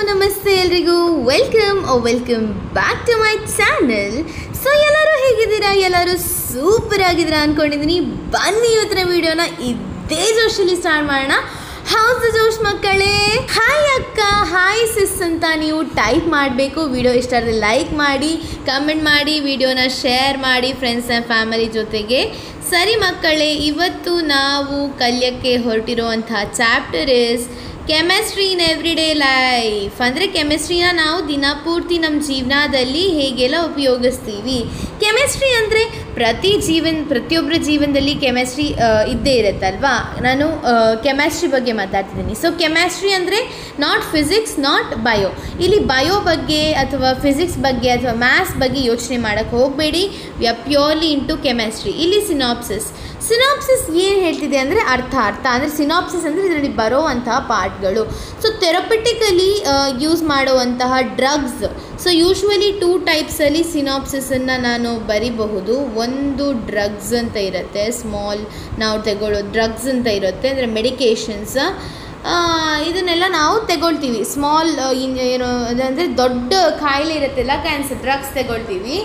ನಮಸ್ತೆ ಎಲ್ರಿಗೂ welcome oh welcome back to my channel so ಎಲ್ಲರೂ ಹೇಗಿದ್ದೀರಾ ಎಲ್ಲರೂ ಸೂಪರ್ ಆಗಿದ್ದೀರಾ ಅಂದ್ಕೊಂಡಿದ್ದೀನಿ ಬನ್ನಿ ಇವತ್ತಿನ ವಿಡಿಯೋನ ಇದೇ ಜೋಶಲ್ಲಿ ಸ್ಟಾರ್ಟ್ ಮಾಡೋಣ ಹೌಸ್ ದ ಜೋಶ್ ಮಕ್ಕಳೇ ಹಾಯ್ ಅಕ್ಕ ಹಾಯ್ ಸಿಸ್ ಅಂತ ನೀವು ಟೈಪ್ ಮಾಡಬೇಕು ವಿಡಿಯೋ ಇಷ್ಟ ಆದರೆ ಲೈಕ್ ಮಾಡಿ ಕಮೆಂಟ್ ಮಾಡಿ ವಿಡಿಯೋನ ಶೇರ್ ಮಾಡಿ ಫ್ರೆಂಡ್ಸ್ ಆ್ಯಂಡ್ ಫ್ಯಾಮಿಲಿ ಜೊತೆಗೆ ಸರಿ ಮಕ್ಕಳೇ ಇವತ್ತು ನಾವು ಕಲಿಯೋಕ್ಕೆ ಹೊರಟಿರುವಂತಹ chapter is chemistry in everyday life ಅಂದರೆ ಕೆಮಿಸ್ಟ್ರಿನ ನಾವು ದಿನಪೂರ್ತಿ ನಮ್ಮ ಜೀವನದಲ್ಲಿ ಹೇಗೆಲ್ಲ ಉಪಯೋಗಿಸ್ತೀವಿ ಕೆಮಿಸ್ಟ್ರಿ ಅಂದರೆ ಪ್ರತಿ ಜೀವನ ಪ್ರತಿಯೊಬ್ಬರ ಜೀವನದಲ್ಲಿ ಕೆಮಿಸ್ಟ್ರಿ ಇದ್ದೇ ಇರುತ್ತಲ್ವಾ ನಾನು ಕೆಮಿಸ್ಟ್ರಿ ಬಗ್ಗೆ ಮಾತಾಡ್ತಿದ್ದೀನಿ ಸೊ ಕೆಮಿಸ್ಟ್ರಿ ಅಂದರೆ ನಾಟ್ ಫಿಸಿಕ್ಸ್ ನಾಟ್ ಬಯೋ ಇಲ್ಲಿ ಬಯೋ ಬಗ್ಗೆ ಅಥವಾ ಫಿಸಿಕ್ಸ್ ಬಗ್ಗೆ ಅಥವಾ ಮ್ಯಾಥ್ಸ್ ಬಗ್ಗೆ ಯೋಚನೆ ಮಾಡೋಕ್ಕೆ ಹೋಗಬೇಡಿ we are purely into chemistry ಇಲ್ಲಿ ಸಿನಾಪ್ಸಿಸ್ ಸಿನಾಪ್ಸಿಸ್ ಏನು ಹೇಳ್ತಿದೆ ಅಂದರೆ ಅರ್ಥ ಅರ್ಥ ಅಂದರೆ ಸಿನಾಪ್ಸಿಸ್ ಅಂದರೆ ಇದರಲ್ಲಿ ಬರೋವಂತಹ ಪಾರ್ಟ್ಗಳು ಸೊ ಥೆರಪಟಿಕಲಿ ಯೂಸ್ ಮಾಡುವಂತಹ ಡ್ರಗ್ಸ್ ಸೊ ಯೂಶ್ವಲಿ ಟೂ ಟೈಪ್ಸಲ್ಲಿ ಸಿನಾಪ್ಸಿಸನ್ನು ನಾನು ಬರಿಬಹುದು ಒಂದು ಡ್ರಗ್ಸ್ ಅಂತ ಇರುತ್ತೆ ಸ್ಮಾಲ್ ನಾವು ತಗೊಳ್ಳೋ ಡ್ರಗ್ಸ್ ಅಂತ ಇರುತ್ತೆ ಅಂದರೆ ಮೆಡಿಕೇಷನ್ಸ್ ಇದನ್ನೆಲ್ಲ ನಾವು ತಗೊಳ್ತೀವಿ ಸ್ಮಾಲ್ ಏನು ಅದಂದರೆ ದೊಡ್ಡ ಕಾಯಿಲೆ ಇರುತ್ತಲ್ಲ ಕ್ಯಾನ್ಸರ್ ಡ್ರಗ್ಸ್ ತಗೊಳ್ತೀವಿ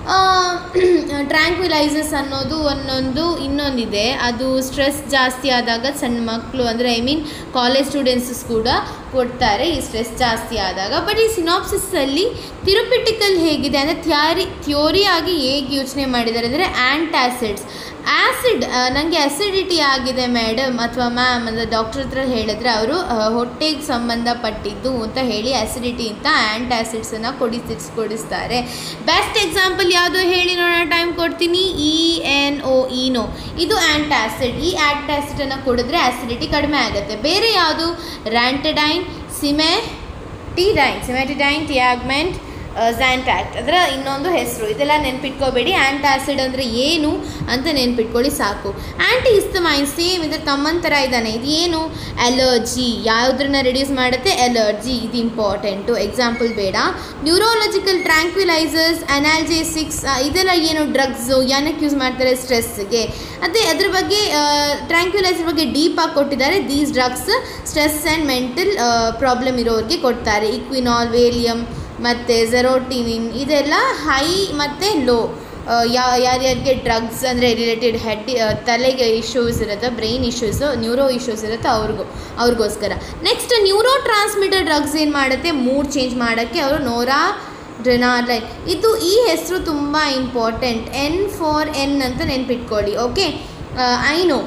ಟ್ರ್ಯಾಂಕ್ವಿಲೈಸಸ್ ಅನ್ನೋದು ಒಂದೊಂದು ಇನ್ನೊಂದಿದೆ ಅದು ಸ್ಟ್ರೆಸ್ ಜಾಸ್ತಿ ಆದಾಗ ಸಣ್ಣ ಮಕ್ಕಳು ಅಂದರೆ ಐ ಮೀನ್ ಕಾಲೇಜ್ ಸ್ಟೂಡೆಂಟ್ಸ್ ಕೂಡ ಕೊಡ್ತಾರೆ ಈ ಸ್ಟ್ರೆಸ್ ಜಾಸ್ತಿ ಆದಾಗ ಬಟ್ ಈ ಸಿನಾಪ್ಸಿಸಲ್ಲಿ ಥಿರೋಪಿಟಿಕಲ್ ಹೇಗಿದೆ ಅಂದರೆ ಥಿಯಾರಿ ಥಿಯೋರಿ ಆಗಿ ಹೇಗೆ ಯೋಚನೆ ಮಾಡಿದ್ದಾರೆ ಅಂದರೆ ಆ್ಯಂಟಾಸಿಡ್ಸ್ ಆ್ಯಸಿಡ್ ನನಗೆ ಅಸಿಡಿಟಿ ಆಗಿದೆ ಮೇಡಮ್ ಅಥವಾ ಮ್ಯಾಮ್ ಅಂದರೆ ಡಾಕ್ಟರ್ ಹತ್ರ ಹೇಳಿದ್ರೆ ಅವರು ಹೊಟ್ಟೆಗೆ ಸಂಬಂಧಪಟ್ಟಿದ್ದು ಅಂತ ಹೇಳಿ ಅಸಿಡಿಟಿ ಅಂತ ಆ್ಯಂಟಾಸಿಡ್ಸನ್ನು ಕೊಡಿಸಿ ಕೊಡಿಸ್ತಾರೆ ಬೆಸ್ಟ್ ಎಕ್ಸಾಂಪಲ್ ಯಾವುದು ಹೇಳಿ ನೋಡೋಣ ಟೈಮ್ ಕೊಡ್ತೀನಿ ಇ ಎನ್ ಒ ಇನೋ ಇದು ಆ್ಯಂಟಾಸಿಡ್ ಈ ಆ್ಯಂಟಾಸಿಡನ್ನು ಕುಡಿದ್ರೆ ಅಸಿಡಿಟಿ ಕಡಿಮೆ ಆಗುತ್ತೆ ಬೇರೆ ಯಾವುದು ರ್ಯಾಂಟಡೈನ್ ಸಿಮೆ ಟಿಡೈನ್ ಸಿಮೆಟಿಡೈನ್ ಟಿಯಾಗ್ಮೆಂಟ್ ಝ್ಯಾಂಟ್ಯಾಕ್ಟ್ ಅದರ ಇನ್ನೊಂದು ಹೆಸರು ಇದೆಲ್ಲ ನೆನ್ಪಿಟ್ಕೋಬೇಡಿ ಆ್ಯಂಟಾಸಿಡ್ ಅಂದರೆ ಏನು ಅಂತ ನೆನ್ಪಿಟ್ಕೊಳ್ಳಿ ಸಾಕು ಆ್ಯಂಟಿ ಹಿಸ್ತಮೈನ್ ಸೇಮ್ ಇದ್ರ ತಮ್ಮನ ಥರ ಇದ್ದಾನೆ ಇದು ಏನು ಅಲರ್ಜಿ ಯಾವುದ್ರನ್ನ ರಿಡ್ಯೂಸ್ ಮಾಡುತ್ತೆ ಅಲರ್ಜಿ ಇದು ಇಂಪಾರ್ಟೆಂಟು ಎಕ್ಸಾಂಪಲ್ ಬೇಡ ನ್ಯೂರೋಲಜಿಕಲ್ ಟ್ರ್ಯಾಂಕ್ವಿಲೈಸರ್ಸ್ ಅನಾಲ್ಜೆಸಿಕ್ಸ್ ಇದೆಲ್ಲ ಏನು ಡ್ರಗ್ಸು ಏನಕ್ಕೆ ಯೂಸ್ ಮಾಡ್ತಾರೆ ಸ್ಟ್ರೆಸ್ಗೆ ಅದೇ ಅದ್ರ ಬಗ್ಗೆ ಟ್ರ್ಯಾಂಕ್ವಿಲೈಸರ್ ಬಗ್ಗೆ ಡೀಪಾಗಿ ಕೊಟ್ಟಿದ್ದಾರೆ these drugs stress and mental problem ಇರೋರಿಗೆ ಕೊಡ್ತಾರೆ ಇಕ್ವಿನಾಲ್ ವೇಲಿಯಮ್ ಮತ್ತು ಜೆರೋಟಿನಿನ್ ಇದೆಲ್ಲ ಹೈ ಮತ್ತು ಲೋ ಯಾ ಯಾರ್ಯಾರಿಗೆ ಡ್ರಗ್ಸ್ ಅಂದರೆ ರಿಲೇಟೆಡ್ ಹೆಡ್ ತಲೆಗೆ ಇಶ್ಯೂಸ್ ಇರುತ್ತೆ ಬ್ರೈನ್ ಇಶ್ಯೂಸು ನ್ಯೂರೋ ಇಶ್ಯೂಸ್ ಇರುತ್ತೆ ಅವ್ರಿಗೂ ಅವ್ರಿಗೋಸ್ಕರ ನೆಕ್ಸ್ಟ್ ನ್ಯೂರೋ ಟ್ರಾನ್ಸ್ಮಿಟರ್ ಡ್ರಗ್ಸ್ ಏನು ಮಾಡುತ್ತೆ ಮೂಡ್ ಚೇಂಜ್ ಮಾಡೋಕ್ಕೆ ಅವರು ನೋರಾ ಡ್ರೆನಾಲೈನ್ ಇದು ಈ ಹೆಸರು ತುಂಬ ಇಂಪಾರ್ಟೆಂಟ್ ಎನ್ ಫಾರ್ ಎನ್ ಅಂತ ನೆನ್ಪಿಟ್ಕೊಳ್ಳಿ ಓಕೆ ಐನೋ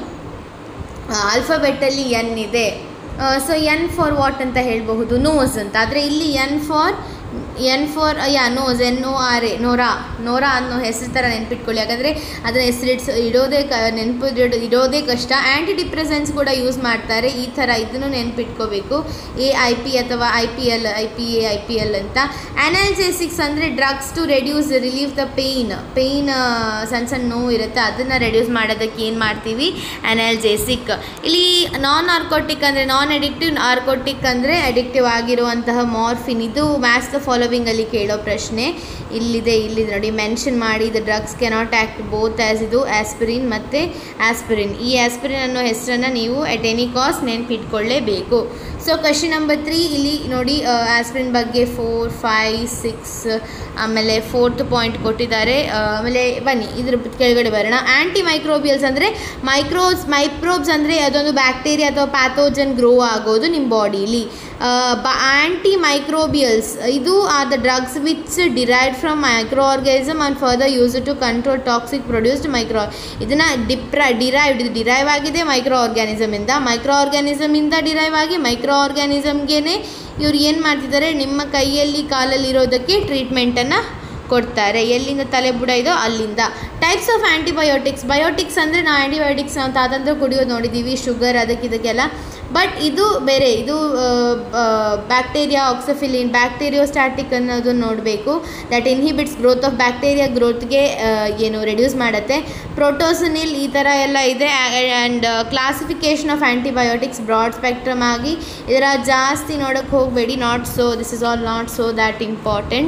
ಆಲ್ಫಾಬೆಟ್ಟಲ್ಲಿ ಎನ್ ಇದೆ ಸೊ ಎನ್ ಫಾರ್ ವಾಟ್ ಅಂತ ಹೇಳಬಹುದು ನೋಸ್ ಅಂತ ಆದರೆ ಇಲ್ಲಿ N for N for yeah nose N O R A Nora Nora ಅನ್ನೋ ಹೆಸರು ಥರ ನೆನ್ಪಿಟ್ಕೊಳ್ಳಿ ಯಾಕಂದರೆ ಅದನ್ನ ಹೆಸರಿಡ್ಸ್ ಇಡೋದೇ ಕ ನೆನಪು ಇಡೋದೇ ಕಷ್ಟ ಆ್ಯಂಟಿ ಡಿಪ್ರೆಸೆನ್ಸ್ ಕೂಡ ಯೂಸ್ ಮಾಡ್ತಾರೆ ಈ ಥರ ಇದನ್ನು ನೆನ್ಪಿಟ್ಕೋಬೇಕು ಎ ಐ ಪಿ ಅಥವಾ I P L I P A I P L ಅಂತ ಅನಾಲ್ಜೆಸಿಕ್ಸ್ ಅಂದರೆ drugs to reduce relieve the pain pain ಸಣ್ಣ ಸಣ್ಣ ನೋವು ಇರುತ್ತೆ ಅದನ್ನು ರೆಡ್ಯೂಸ್ ಮಾಡೋದಕ್ಕೆ ಏನು ಮಾಡ್ತೀವಿ ಅನಾಲ್ಜೆಸಿಕ್ ಇಲ್ಲಿ ನಾನ್ ಆರ್ಕೋಟಿಕ್ ಅಂದರೆ ನಾನ್ ಅಡಿಕ್ಟಿವ್ ಆರ್ಕೋಟಿಕ್ ಅಂದರೆ ಅಡಿಕ್ಟಿವ್ ಆಗಿರುವಂತಹ ಮಾರ್ಫಿನ್ ಇದು ಮ್ಯಾಥ್ಸ್ ದ ಫಾಲೋವಿಂಗಲ್ಲಿ ಕೇಳೋ ಪ್ರಶ್ನೆ ಇಲ್ಲಿದೆ ಇಲ್ಲಿದೆ ನೋಡಿ ಮೆನ್ಷನ್ ಮಾಡಿ the drugs cannot act both as ಇದು ಆಸ್ಪಿರಿನ್ ಮತ್ತು ಆಸ್ಪಿರಿನ್ ಈ ಆಸ್ಪಿರಿನ್ ಅನ್ನೋ ಹೆಸರನ್ನು ನೀವು ಎಟ್ ಎನಿ ಕಾಸ್ಟ್ ನೆನ್ಪಿಟ್ಕೊಳ್ಳೇಬೇಕು ಸೊ ಕ್ವಶನ್ ನಂಬರ್ ತ್ರೀ ಇಲ್ಲಿ ನೋಡಿ ಆಸ್ಪಿರಿನ್ ಬಗ್ಗೆ ಫೋರ್ ಫೈವ್ ಸಿಕ್ಸ್ ಆಮೇಲೆ ಫೋರ್ತ್ ಪಾಯಿಂಟ್ ಕೊಟ್ಟಿದ್ದಾರೆ ಆಮೇಲೆ ಬನ್ನಿ ಇದ್ರ ಕೆಳಗಡೆ ಬರೋಣ ಆ್ಯಂಟಿ ಮೈಕ್ರೋಬಿಯಲ್ಸ್ ಅಂದರೆ ಮೈಕ್ರೋಸ್ ಮೈಕ್ರೋಬ್ಸ್ ಅಂದರೆ ಅದೊಂದು ಬ್ಯಾಕ್ಟೀರಿಯಾ ಅಥವಾ ಪ್ಯಾಥೋಜನ್ ಗ್ರೋ ಆಗೋದು ನಿಮ್ಮ ಬಾಡೀಲಿ ಬ ಆ್ಯಂಟಿ ಮೈಕ್ರೋಬಿಯಲ್ಸ್ ಇದು are the drugs which derived from microorganism and further use to control toxic produced micro ಇದನ್ನು ಡಿಪ್ರ ಡಿರೈವ್ಡ್ ಇದು ಡಿರೈವ್ ಆಗಿದೆ ಮೈಕ್ರೋ ಆರ್ಗ್ಯಾನಿಸಮಿಂದ ಮೈಕ್ರೋ ಆರ್ಗ್ಯಾನಿಸಮಿಂದ ಡಿರೈವ್ ಆಗಿ ಮೈಕ್ರೋ ಆರ್ಗ್ಯಾನಿಸಮ್ಗೆ ಇವ್ರು ಏನು ಮಾಡ್ತಿದ್ದಾರೆ ನಿಮ್ಮ ಕೈಯಲ್ಲಿ ಕಾಲಲ್ಲಿ ಇರೋದಕ್ಕೆ ಟ್ರೀಟ್ಮೆಂಟನ್ನು ಕೊಡ್ತಾರೆ ಎಲ್ಲಿಂದ ತಲೆ ಬುಡ ಇದೋ ಅಲ್ಲಿಂದ ಟೈಪ್ಸ್ ಆಫ್ ಆ್ಯಂಟಿಬಯೋಟಿಕ್ಸ್ ಬಯೋಟಿಕ್ಸ್ ಅಂದರೆ ನಾವು ಆ್ಯಂಟಿಬಯೋಟಿಕ್ಸ್ ನಾವು ತಾತಂದ್ರೆ ಕುಡಿಯೋದು ನೋಡಿದ್ದೀವಿ ಶುಗರ್ ಅದಕ್ಕೆ ಇದಕ್ಕೆಲ್ಲ ಬಟ್ ಇದು ಬೇರೆ ಇದು ಬ್ಯಾಕ್ಟೀರಿಯಾ ಆಕ್ಸಫಿಲಿನ್ ಬ್ಯಾಕ್ಟೀರಿಯೋಸ್ಟ್ಯಾಟಿಕ್ ಅನ್ನೋದು ನೋಡಬೇಕು that inhibits growth of bacteria ಗ್ರೋತ್ಗೆ ಏನು ರೆಡ್ಯೂಸ್ ಮಾಡುತ್ತೆ ಪ್ರೋಟೋಸನಿಲ್ ಈ ಥರ ಎಲ್ಲ ಇದೆ and classification of antibiotics broad spectrum ಆಗಿ ಇದರ ಜಾಸ್ತಿ ನೋಡೋಕ್ಕೆ ಹೋಗಬೇಡಿ not so this is all not so that important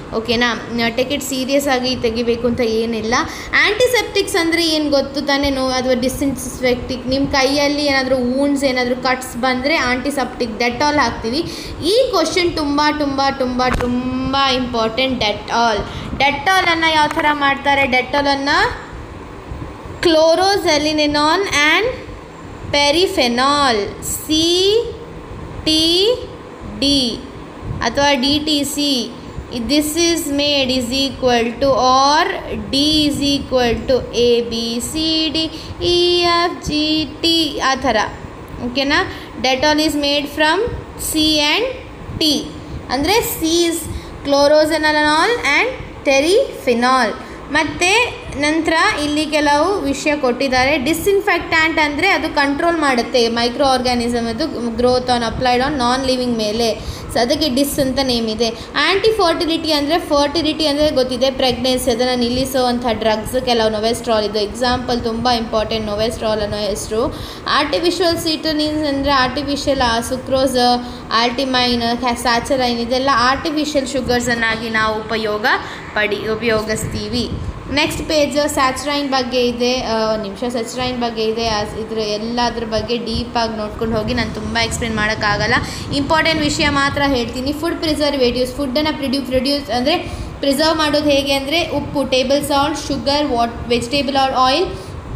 ಓಕೆನಾ ಟೇಕ್ ಇಟ್ ಸೀರಿಯಸ್ ಆಗಿ ತೆಗಿಬೇಕು ಅಂತ ಏನಿಲ್ಲ ಆ್ಯಂಟಿಸೆಪ್ಟಿಕ್ಸ್ ಅಂದರೆ ಏನು ಗೊತ್ತು ತಾನೇ ನೋವು ಅಥವಾ ಡಿಸ್ಇನ್ಫೆಕ್ಟಿಕ್ ನಿಮ್ಮ ಕೈಯಲ್ಲಿ ಏನಾದರೂ ವೂಂಡ್ಸ್ ಏನಾದರೂ ಕಟ್ಸ್ ಬಂದರೆ ಆಂಟಿಸೆಪ್ಟಿಕ್ ಡೆಟಾಲ್ ಹಾಕ್ತೀವಿ ಈ ಕ್ವಶನ್ ತುಂಬ ತುಂಬ ತುಂಬ ತುಂಬ ಇಂಪಾರ್ಟೆಂಟ್ ಡೆಟಾಲ್ ಡೆಟಾಲನ್ನು ಯಾವ ಥರ ಮಾಡ್ತಾರೆ ಡೆಟಾಲನ್ನು ಕ್ಲೋರೋಸೆಲಿನಿನಾನ್ ಆ್ಯಂಡ್ ಪೆರಿಫೆನಾಲ್ ಸಿ ಟಿ ಡಿ ಅಥವಾ D T C this is made is equal to R D is equal to A B C D E F G T ಆ ಥರ ಓಕೆನಾ Dettol is made from C and T ಅಂದರೆ C is chloroxylenol and terpineol ಮತ್ತು ನಂತರ ಇಲ್ಲಿ ಕೆಲವು ವಿಷಯ ಕೊಟ್ಟಿದ್ದಾರೆ ಡಿಸ್ಇನ್ಫೆಕ್ಟ್ಯಾಂಟ್ ಅಂದರೆ ಅದು ಕಂಟ್ರೋಲ್ ಮಾಡುತ್ತೆ ಮೈಕ್ರೋ ಆರ್ಗ್ಯಾನಿಸಮ್ ಅದು growth on applied on non living ಮೇಲೆ ಸೊ ಅದಕ್ಕೆ ಡಿಸ್ ಅಂತ ನೇಮ್ ಇದೆ ಆ್ಯಂಟಿ ಫರ್ಟಿಲಿಟಿ ಅಂದರೆ ಫರ್ಟಿಲಿಟಿ ಅಂದರೆ ಗೊತ್ತಿದೆ ಪ್ರೆಗ್ನೆನ್ಸಿ ಅದನ್ನು ನಿಲ್ಲಿಸುವಂಥ ಡ್ರಗ್ಸ್ ಕೆಲವು ನೊವೆಸ್ಟ್ರಾಲ್ ಇದು ಎಕ್ಸಾಂಪಲ್ ತುಂಬ ಇಂಪಾರ್ಟೆಂಟ್ ನೊವೆಸ್ಟ್ರಾಲ್ ಅನ್ನೋ ಹೆಸರು ಆರ್ಟಿಫಿಷಿಯಲ್ ಸೀಟನಿನ್ಸ್ ಅಂದರೆ ಆರ್ಟಿಫಿಷಿಯಲ್ ಸುಕ್ರೋಸ್ ಆಲ್ಟಿಮೈನ್ ಸ್ಯಾಚರೈನ್ ಇದೆಲ್ಲ ಆರ್ಟಿಫಿಷಿಯಲ್ ಶುಗರ್ಸನ್ನಾಗಿ ನಾವು ಉಪಯೋಗ ಪಡಿ ಉಪಯೋಗಿಸ್ತೀವಿ ನೆಕ್ಸ್ಟ್ ಪೇಜ್ ಸ್ಯಾಚರೈನ್ ಬಗ್ಗೆ ಇದೆ ಒಂದು ನಿಮಿಷ ಸ್ಯಾಚರೈನ್ ಬಗ್ಗೆ ಇದೆ ಅಸ್- ಇದ್ರ ಎಲ್ಲದ್ರ ಬಗ್ಗೆ ಡೀಪಾಗಿ ನೋಡ್ಕೊಂಡು ಹೋಗಿ ನಾನು ತುಂಬ ಎಕ್ಸ್ಪ್ಲೇನ್ ಮಾಡೋಕ್ಕಾಗಲ್ಲ ಇಂಪಾರ್ಟೆಂಟ್ ವಿಷಯ ಮಾತ್ರ ಹೇಳ್ತೀನಿ ಫುಡ್ ಪ್ರಿಸರ್ವೇಟಿವ್ಸ್ ಫುಡ್ಡನ್ನು ಪ್ರಿಡ್ಯೂ ಪ್ರೊಡ್ಯೂಸ್ ಅಂದರೆ ಪ್ರಿಸರ್ವ್ ಮಾಡೋದು ಹೇಗೆ ಅಂದರೆ ಉಪ್ಪು table salt sugar what vegetable oil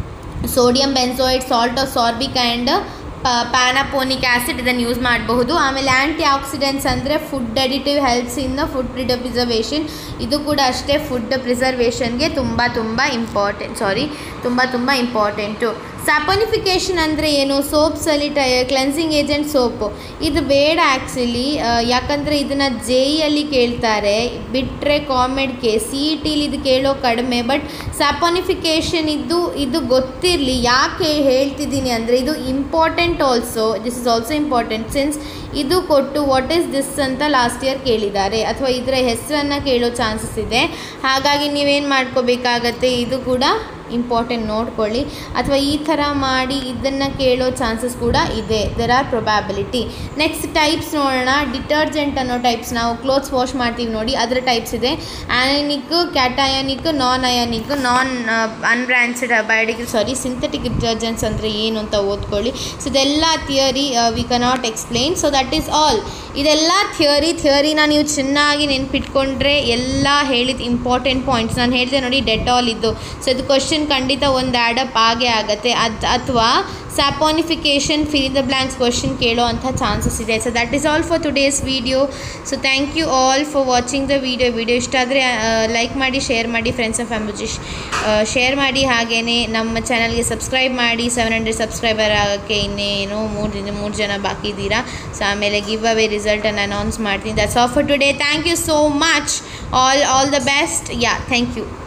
sodium benzoate salt of sorbic and propionic acid ಇದನ್ನು ಯೂಸ್ ಮಾಡಬಹುದು ಆಮೇಲೆ ಆ್ಯಂಟಿ ಆಕ್ಸಿಡೆಂಟ್ಸ್ ಅಂದರೆ food additive helps in the food preservation ಇದು ಕೂಡ ಅಷ್ಟೇ ಫುಡ್ ಪ್ರಿಸರ್ವೇಷನ್ಗೆ ತುಂಬ ತುಂಬ ಇಂಪಾರ್ಟೆಂಟ್ ಸಾರಿ ತುಂಬ ತುಂಬ ಇಂಪಾರ್ಟೆಂಟು ಸ್ಯಾಪನಿಫಿಕೇಷನ್ ಅಂದರೆ ಏನು ಸೋಪ್ಸಲ್ಲಿ ಟೈ ಕ್ಲೆನ್ಸಿಂಗ್ ಏಜೆಂಟ್ ಸೋಪು ಇದು ಬೇಡ ಆ್ಯಕ್ಚುಲಿ ಯಾಕಂದರೆ ಇದನ್ನು ಜೆ ಇಯಲ್ಲಿ ಕೇಳ್ತಾರೆ ಬಿಟ್ಟರೆ ಕಾಮೆಡ್ಗೆ ಸಿ ಇ ಟಿಲಿ ಇದು ಕೇಳೋ ಕಡಿಮೆ ಬಟ್ ಸ್ಯಾಪನಿಫಿಕೇಷನ್ ಇದ್ದು ಇದು ಗೊತ್ತಿರಲಿ ಯಾಕೆ ಹೇಳ್ತಿದ್ದೀನಿ ಅಂದರೆ ಇದು important also this is also important since ಇದು ಕೊಟ್ಟು ವಾಟ್ ಈಸ್ ದಿಸ್ ಅಂತ ಲಾಸ್ಟ್ ಇಯರ್ ಕೇಳಿದ್ದಾರೆ ಅಥವಾ ಇದರ ಹೆಸರನ್ನು ಕೇಳೋ ಚಾನ್ಸಸ್ ಇದೆ ಹಾಗಾಗಿ ನೀವೇನು ಮಾಡ್ಕೋಬೇಕಾಗತ್ತೆ ಇದು ಕೂಡ ಇಂಪಾರ್ಟೆಂಟ್ ನೋಡ್ಕೊಳ್ಳಿ ಅಥವಾ ಈ ಥರ ಮಾಡಿ ಇದನ್ನು ಕೇಳೋ ಚಾನ್ಸಸ್ ಕೂಡ ಇದೆ there are probability next types ನೋಡೋಣ ಡಿಟರ್ಜೆಂಟ್ ಅನ್ನೋ ಟೈಪ್ಸ್ ನಾವು ಕ್ಲೋತ್ಸ್ ವಾಶ್ ಮಾಡ್ತೀವಿ ನೋಡಿ ಅದರ ಟೈಪ್ಸ್ ಇದೆ anionic cationic non ionic non unbranched ಬಯೋಡಿಕ್ ಸಾರಿ ಸಿಂಥೆಟಿಕ್ ಡಿಟರ್ಜೆಂಟ್ಸ್ ಅಂದರೆ ಏನು ಅಂತ ಓದ್ಕೊಳ್ಳಿ ಸೊ ಇದೆಲ್ಲ theory we cannot explain so that is all ಇದೆಲ್ಲ ಥಿಯರಿ ಥಿಯರಿನ ನೀವು ಚೆನ್ನಾಗಿ ನೆನ್ಪಿಟ್ಕೊಂಡ್ರೆ ಎಲ್ಲ ಹೇಳಿದ ಇಂಪಾರ್ಟೆಂಟ್ ಪಾಯಿಂಟ್ಸ್ ನಾನು ಹೇಳಿದೆ ನೋಡಿ ಡೆಟಾಲ್ ಇದ್ದು ಸೊ ಇದು ಕ್ವಶನ್ ಖಂಡಿತ ಒಂದು ಆ್ಯಡಪ್ ಆಗೇ ಆಗುತ್ತೆ ಅದು ಅಥವಾ saponification fill the blanks question ಕೇಳೋ ಅಂಥ ಚಾನ್ಸಸ್ ಇದೆ so that is all for today's video so thank you all for watching the video video ಇಷ್ಟ ಆದರೆ ಲೈಕ್ ಮಾಡಿ ಶೇರ್ ಮಾಡಿ ಫ್ರೆಂಡ್ಸ್ ಆ್ಯಂಡ್ ಫ್ಯಾಮಿಲಿ ಶೇರ್ ಮಾಡಿ ಹಾಗೆಯೇ ನಮ್ಮ ಚಾನಲ್ಗೆ ಸಬ್ಸ್ಕ್ರೈಬ್ ಮಾಡಿ ಸೆವೆನ್ ಹಂಡ್ರೆಡ್ ಸಬ್ಸ್ಕ್ರೈಬರ್ ಆಗೋಕ್ಕೆ ಇನ್ನೇನು ಮೂರು ದಿನ ಮೂರು ಜನ ಬಾಕಿ ಇದ್ದೀರಾ ಸೊ ಆಮೇಲೆ ಗಿವ್ ಅವೇ ರಿಸಲ್ಟನ್ನು ಅನೌನ್ಸ್ ಮಾಡ್ತೀನಿ that's all for today thank you so much all all the best ಯಾ ಥ್ಯಾಂಕ್ ಯು